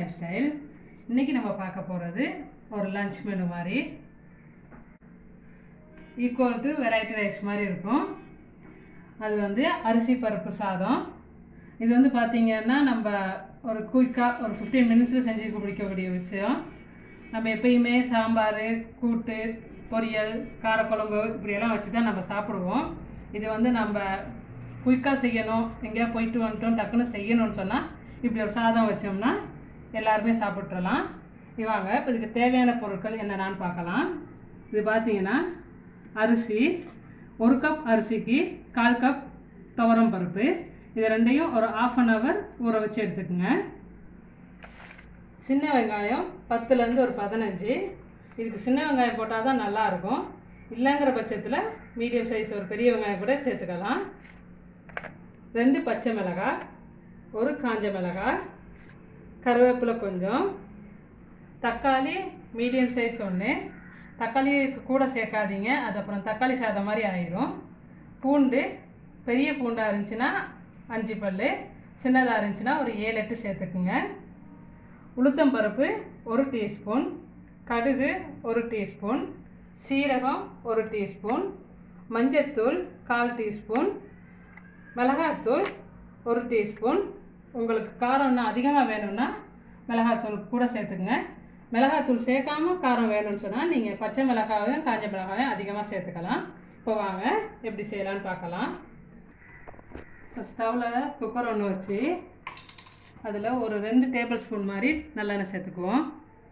life style இன்றைக்கி நம்ம பார்க்க போகிறது ஒரு லஞ்ச் மெனு மாதிரி ஈக்குவல் டு வெரைட்டி ரைஸ் மாதிரி இருக்கும் அது வந்து அரிசி பருப்பு சாதம் இது வந்து பார்த்தீங்கன்னா நம்ம ஒரு குயிக்காக ஒரு ஃபிஃப்டீன் மினிட்ஸில் செஞ்சு முடிக்கக்கூடிய விஷயம் நம்ம எப்பயுமே சாம்பார் கூட்டு பொரியல் காரக்குழம்பு இப்படியெல்லாம் வச்சு தான் நம்ம சாப்பிடுவோம் இது வந்து நம்ம குயிக்காக செய்யணும் எங்கேயா போயிட்டு வந்துட்டோம் டக்குன்னு செய்யணும்னு சொன்னால் இப்படி ஒரு சாதம் வச்சோம்னா எல்லாருமே சாப்பிட்றலாம் இவாங்க இப்போ இதுக்கு தேவையான பொருட்கள் என்னென்னு பார்க்கலாம் இது பார்த்தீங்கன்னா அரிசி ஒரு கப் அரிசிக்கு கால் கப் துவரம் பருப்பு இது ரெண்டையும் ஒரு ஆஃப் அன் ஹவர் ஊற வச்சு எடுத்துக்கோங்க சின்ன வெங்காயம் பத்துலேருந்து ஒரு பதினஞ்சு இதுக்கு சின்ன வெங்காயம் போட்டால் தான் நல்லாயிருக்கும் இல்லைங்கிற பட்சத்தில் மீடியம் சைஸ் ஒரு பெரிய வெங்காயம் கூட சேர்த்துக்கலாம் ரெண்டு பச்சை மிளகாய் ஒரு காஞ்ச மிளகாய் கருவேப்பிலை கொஞ்சம் தக்காளி மீடியம் சைஸ் ஒன்று தக்காளி கூட சேர்க்காதீங்க அது அப்புறம் தக்காளி சாதம் மாதிரி ஆயிரும் பூண்டு பெரிய பூண்டாக இருந்துச்சுன்னா அஞ்சு பல் சின்னதாக இருந்துச்சுன்னா ஒரு ஏழு எட்டு சேர்த்துக்குங்க உளுத்தம் பருப்பு ஒரு டீஸ்பூன் கடுகு ஒரு டீஸ்பூன் சீரகம் ஒரு டீஸ்பூன் மஞ்சத்தூள் கால் டீஸ்பூன் மிளகாத்தூள் ஒரு டீஸ்பூன் உங்களுக்கு காரம் இன்னும் அதிகமாக வேணும்னா மிளகாத்தூள் கூட சேர்த்துக்குங்க மிளகாத்தூள் சேர்க்காம காரம் வேணும்னு சொன்னால் நீங்கள் பச்சை மிளகாவையும் காஞ்ச மிளகாவையும் அதிகமாக சேர்த்துக்கலாம் இப்போ வாங்க எப்படி செய்யலான்னு பார்க்கலாம் இப்போ ஸ்டவ்வில் குக்கர் ஒன்று வச்சு அதில் ஒரு ரெண்டு டேபிள் ஸ்பூன் மாதிரி நல்லெண்ணெய் சேர்த்துக்குவோம்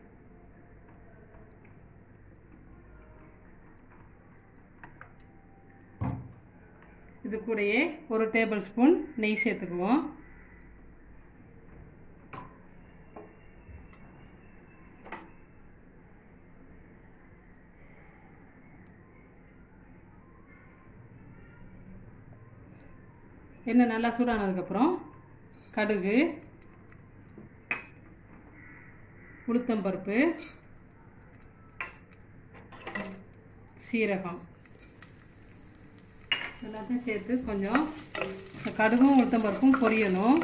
இது கூடயே ஒரு டேபிள் ஸ்பூன் நெய் சேர்த்துக்குவோம் எண்ணெய் நல்லா சூடானதுக்கப்புறம் கடுகு உளுத்தம்பருப்பு சீரகம் எல்லாத்தையும் சேர்த்து கொஞ்சம் இந்த கடுகும் உளுத்தம்பருப்பும் பொரியணும்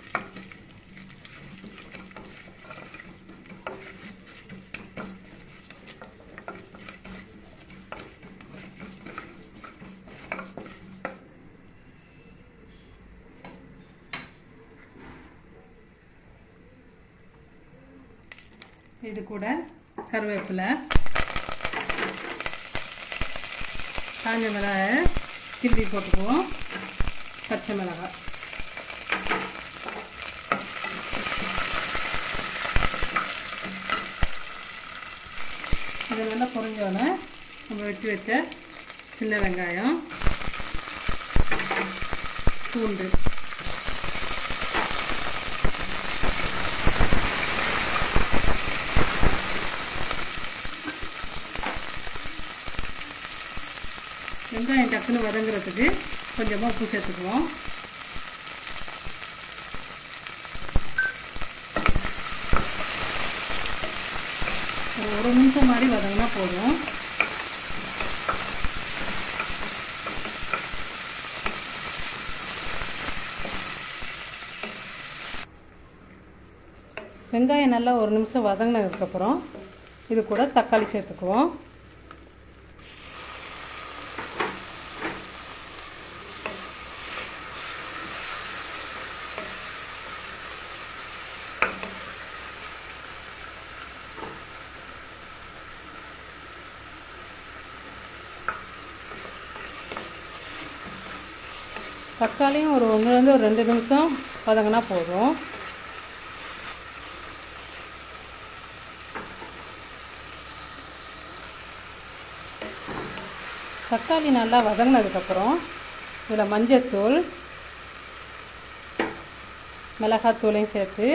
இது கூட கருவேப்பிலை காஞ்ச மிளகாய் கிள்ளி போட்டுக்குவோம் பச்சை மிளகாய் இது நல்லா பொறிஞ்சோன்னே நம்ம வெட்டி வச்ச சின்ன வெங்காயம் பூண்டு வெங்காயம் டக்குன்னு வதங்குறதுக்கு கொஞ்சமாக உப்பு சேர்த்துக்குவோம் ஒரு ஒரு நிமிஷம் மாதிரி வதங்கினா போதும் வெங்காயம் நல்லா ஒரு நிமிஷம் வதங்கினதுக்கப்புறம் இது கூட தக்காளி சேர்த்துக்குவோம் தக்காளியும் ஒரு ஒன்றுலேருந்து ஒரு ரெண்டு நிமிஷம் வதங்கினா போதும் தக்காளி நல்லா வதங்கினதுக்கப்புறம் இதில் மஞ்சத்தூள் மிளகாத்தூளையும் சேர்த்து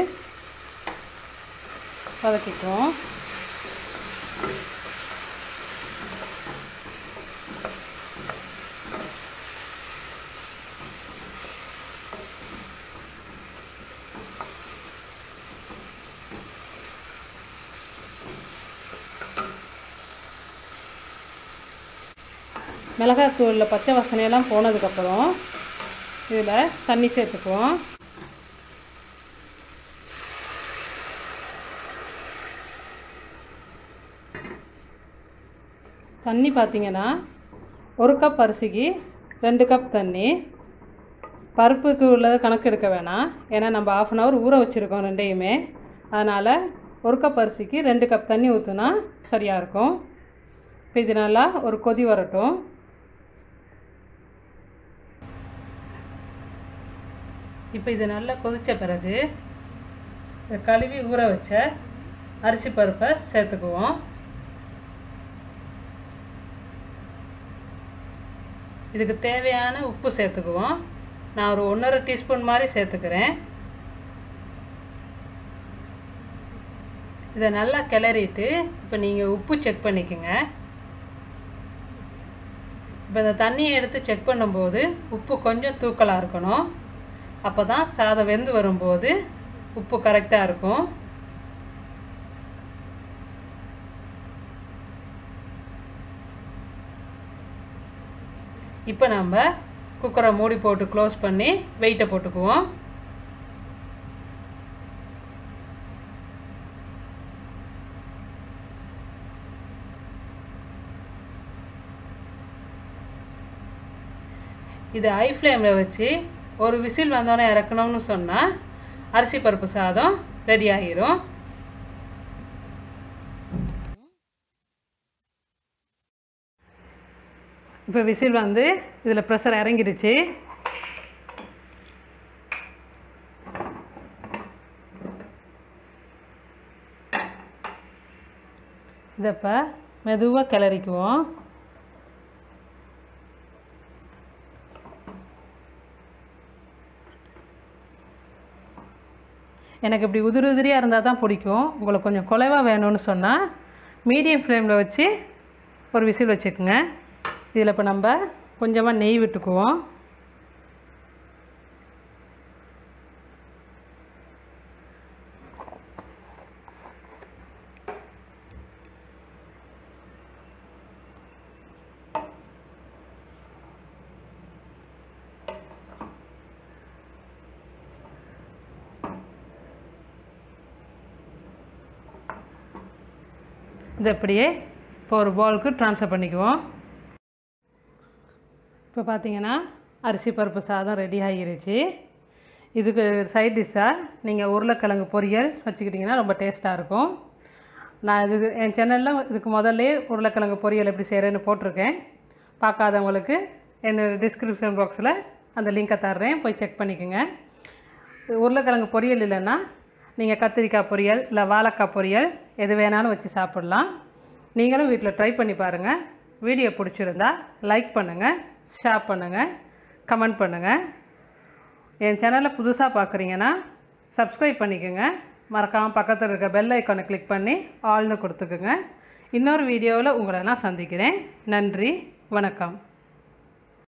வதக்கிக்குவோம் மிளகாத்தூளில் பச்சை வாசனையெல்லாம் போனதுக்கப்புறம் இதில் தண்ணி சேர்த்துக்குவோம் தண்ணி பார்த்தீங்கன்னா ஒரு கப் அரிசிக்கு ரெண்டு கப் தண்ணி பருப்புக்கு உள்ளதை கணக்கு எடுக்க வேணாம் ஏன்னா நம்ம ஆஃப் அன் ஹவர் ஊற வச்சுருக்கோம் ரெண்டையுமே அதனால் ஒரு கப் அரிசிக்கு ரெண்டு கப் தண்ணி ஊற்றுனா சரியாக இருக்கும் இப்போ இது நல்லா ஒரு கொதி வரட்டும் இப்போ இது நல்லா கொதித்த பிறகு இந்த கழுவி ஊற வச்ச அரிசி பருப்பை சேர்த்துக்குவோம் இதுக்கு தேவையான உப்பு சேர்த்துக்குவோம் நான் ஒரு ஒன்றரை டீஸ்பூன் மாதிரி சேர்த்துக்கிறேன் இதை நல்லா கிளறிட்டு இப்போ நீங்கள் உப்பு செக் பண்ணிக்கோங்க இப்போ இந்த தண்ணியை எடுத்து செக் பண்ணும்போது உப்பு கொஞ்சம் தூக்கலாக இருக்கணும் அப்போ தான் சாதம் வெந்து வரும்போது உப்பு கரெக்டாக இருக்கும் இப்போ நம்ம குக்கரை மூடி போட்டு க்ளோஸ் பண்ணி வெயிட்டை போட்டுக்குவோம் இது ஹை ஃப்ளேமில் வச்சு ஒரு விசில் வந்தோடனே இறக்கணும்னு சொன்னால் அரிசி பருப்பு சாதம் ரெடி ஆகிரும் இப்போ விசில் வந்து இதில் ப்ரெஷர் இறங்கிடுச்சு இதை இப்போ மெதுவாக கிளறிக்குவோம் எனக்கு இப்படி உதிரி உதிரியாக இருந்தால் தான் பிடிக்கும் உங்களுக்கு கொஞ்சம் குலைவாக வேணும்னு சொன்னால் மீடியம் ஃப்ளேமில் வச்சு ஒரு விசில் வச்சுக்கோங்க இதில் இப்போ நம்ம கொஞ்சமாக நெய் விட்டுக்குவோம் இது அப்படியே இப்போ ஒரு பவுலுக்கு ட்ரான்ஸ்ஃபர் பண்ணிக்குவோம் இப்போ பார்த்தீங்கன்னா அரிசி பருப்பு சாதம் ரெடி ஆகிருச்சு இதுக்கு சைட் டிஷ்ஷாக நீங்கள் உருளைக்கிழங்கு பொரியல் வச்சுக்கிட்டிங்கன்னா ரொம்ப டேஸ்ட்டாக இருக்கும் நான் இதுக்கு என் சேனலில் இதுக்கு முதல்ல உருளைக்கிழங்கு பொரியல் எப்படி செய்கிறேன்னு போட்டிருக்கேன் பார்க்காதவங்களுக்கு என்னோட டிஸ்கிரிப்ஷன் பாக்ஸில் அந்த லிங்கை தர்றேன் போய் செக் பண்ணிக்கோங்க உருளைக்கிழங்கு பொரியல் இல்லைன்னா நீங்கள் கத்திரிக்காய் பொரியல் இல்லை வாழைக்காய் பொரியல் எது வேணாலும் வச்சு சாப்பிட்லாம் நீங்களும் வீட்டில் ட்ரை பண்ணி பாருங்கள் வீடியோ பிடிச்சிருந்தா லைக் பண்ணுங்கள் ஷேர் பண்ணுங்கள் கமெண்ட் பண்ணுங்கள் என் சேனலை புதுசாக பார்க்குறீங்கன்னா சப்ஸ்கிரைப் பண்ணிக்கோங்க மறக்காமல் பக்கத்தில் இருக்க பெல் ஐக்கானை கிளிக் பண்ணி ஆல்னு கொடுத்துக்குங்க இன்னொரு வீடியோவில் உங்களை நான் சந்திக்கிறேன் நன்றி வணக்கம்